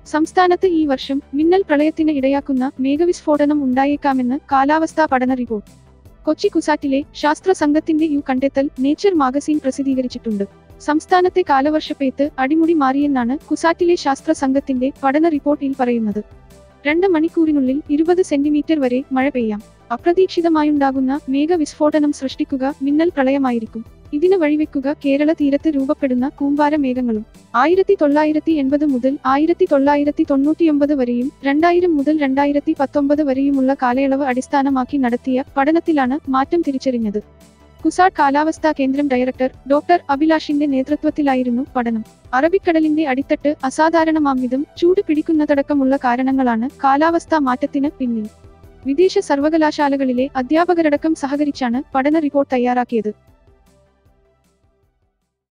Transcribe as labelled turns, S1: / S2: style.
S1: സംസ്ഥാനത്ത് ഈ വർഷം മിന്നൽ പ്രളയത്തിന് ഇടയാക്കുന്ന മേഘവിസ്ഫോടനം ഉണ്ടായേക്കാമെന്ന് കാലാവസ്ഥാ പഠന റിപ്പോർട്ട് കൊച്ചി കുസാറ്റിലെ ശാസ്ത്ര സംഘത്തിന്റെ യു കണ്ടെത്തൽ നേച്ചർ മാഗസിൻ പ്രസിദ്ധീകരിച്ചിട്ടുണ്ട് സംസ്ഥാനത്തെ കാലവർഷപ്പെയ്ത്ത് അടിമുടി മാറിയെന്നാണ് കുസാറ്റിലെ ശാസ്ത്ര സംഘത്തിന്റെ പഠന റിപ്പോർട്ടിൽ പറയുന്നത് രണ്ട് മണിക്കൂറിനുള്ളിൽ ഇരുപത് സെന്റിമീറ്റർ വരെ മഴ പെയ്യാം അപ്രതീക്ഷിതമായുണ്ടാകുന്ന മേഘവിസ്ഫോടനം സൃഷ്ടിക്കുക മിന്നൽ പ്രളയമായിരിക്കും ഇതിന് വഴിവെക്കുക കേരള തീരത്ത് രൂപപ്പെടുന്ന കൂമ്പാര മേഘങ്ങളും ആയിരത്തി തൊള്ളായിരത്തി എൺപത് മുതൽ ആയിരത്തി തൊള്ളായിരത്തി തൊണ്ണൂറ്റിയൊമ്പത് വരെയും രണ്ടായിരം മുതൽ രണ്ടായിരത്തി പത്തൊമ്പത് വരെയുമുള്ള കാലയളവ് അടിസ്ഥാനമാക്കി നടത്തിയ പഠനത്തിലാണ് മാറ്റം തിരിച്ചറിഞ്ഞത് കുസാഡ് കാലാവസ്ഥാ കേന്ദ്രം ഡയറക്ടർ ഡോക്ടർ അഭിലാഷിന്റെ നേതൃത്വത്തിലായിരുന്നു പഠനം അറബിക്കടലിന്റെ അടിത്തട്ട് അസാധാരണമാംവിധം ചൂട് പിടിക്കുന്നതടക്കമുള്ള കാരണങ്ങളാണ് കാലാവസ്ഥാ മാറ്റത്തിന് പിന്നിൽ വിദേശ സർവകലാശാലകളിലെ അധ്യാപകരടക്കം സഹകരിച്ചാണ് പഠന റിപ്പോർട്ട് തയ്യാറാക്കിയത്